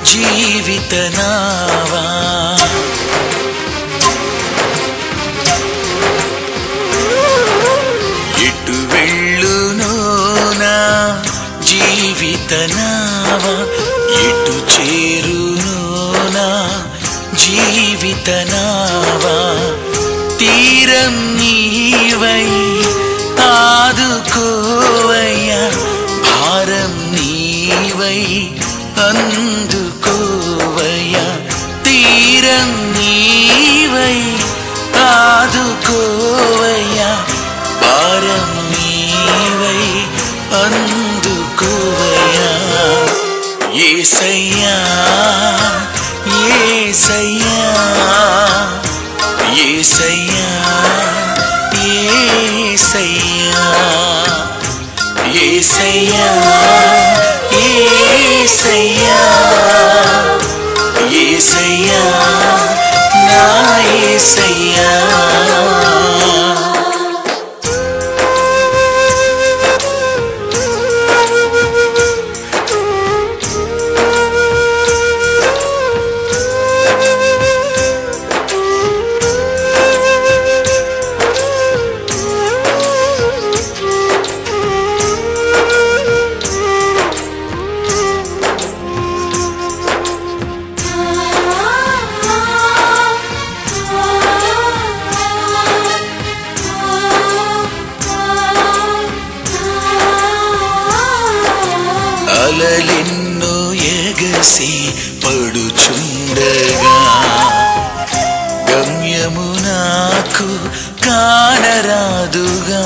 జీవిత నావా ఎటు వెళ్ళునో నా జీవిత నావా ఎటు చేరునో నా జీవిత నావా తీరం నీవై ఆదుకోవయ్యా భారం నీవై అందుకోవయ్యా తీరం నీవై ఆదుకోవయ్యా భారం నీవై అందుకోవయ్యా ఏసయ్యా ఏసయ్యా ఏసయ్యా ఏసయ్యా ఏసయ్యా ఏసయ్యా ఏసయ్యా నా ఏసయ్యా అలలెన్నో ఎగసి పడుచుండగా గమ్యము నాకు కానరాదుగా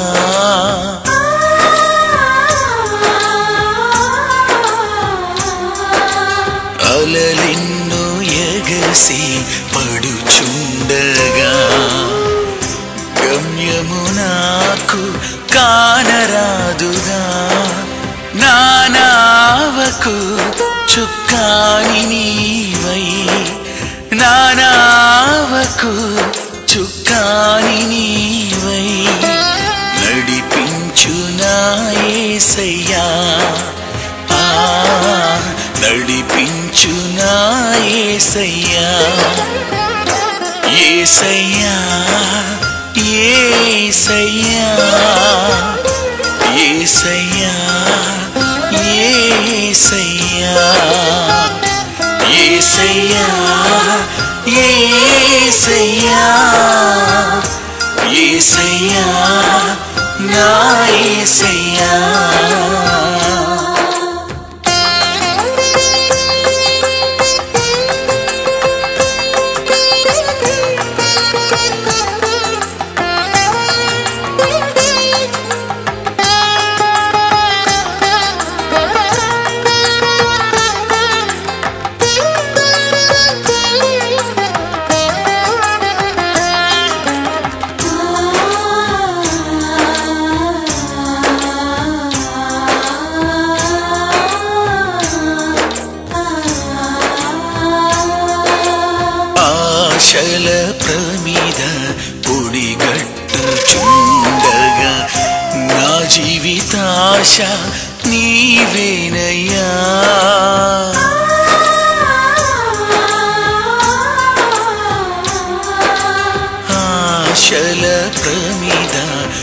అలలెన్నో ఎగసి పడుచుండగా గమ్యము నాకు కానరాదుగా నానావకు చుక్కాని నీవై నానావకు చుక్కాని నీవై నడిపించు నా యేసయ్యా ఆ నడిపించు నా యేసయ్యా ఏసయ్యా ఏసయ్యా ఏసయ్యా ఏసయ్యా ఏసయ్యా ఏసయ్యా ఏసయ్యా నా ఏసయ్యా ఆశల ప్రమిద పొడిగట్టుచుండగా నా జీవితాశ నీవేనయ్యా ఆశల ప్రమిద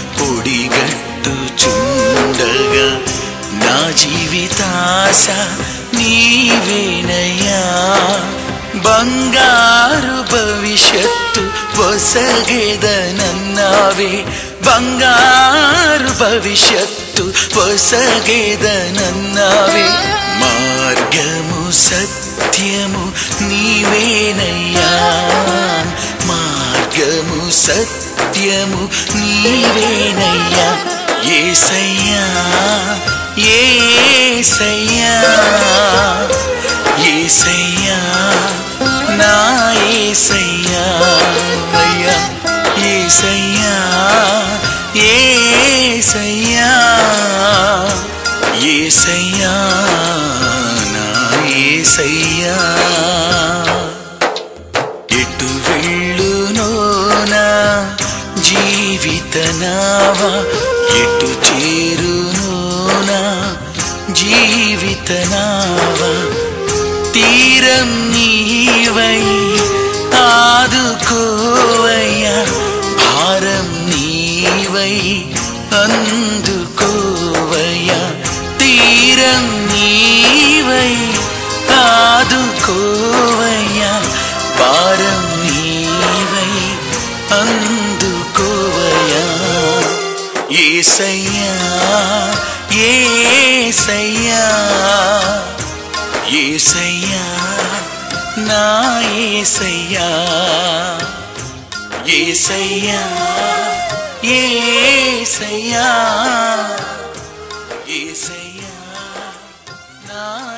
పొడిగట్టుచుండగా నా జీవితాశ నీవేనయ్యా బంగారు భవిష్యత్తు పొసగేదనన్నావే బంగారు భవిష్యత్తు పొసగేదనన్నావే మార్గము సత్యము నీవేనయ్యా మార్గము సత్యము నీవేనయ్యా ఏసయ్యా ఏసయ్యా ఏసయ్యా నా ఏసయ్యా అయ్యా ఏసయ్యా ఏసయ్యా ఏసయ్యా నా ఏసయ్యా ఎటు వెళ్ళునో నా జీవిత నావా ఎటు చేరునో నా జీవిత నావా తీరం నీవై ఆదుకోవయ్యా భారం నీవై అందుకోవయ్యా తీరం నీవై ఆదుకోవయ్యా భారం నీవై అందుకోవయ్యా ఏసయ్యా ఏసయ్యా ఏసయ్యా నా ఏసయ్యా ఏసయ్యా ఏసయ్యా ఏసయ్యా నా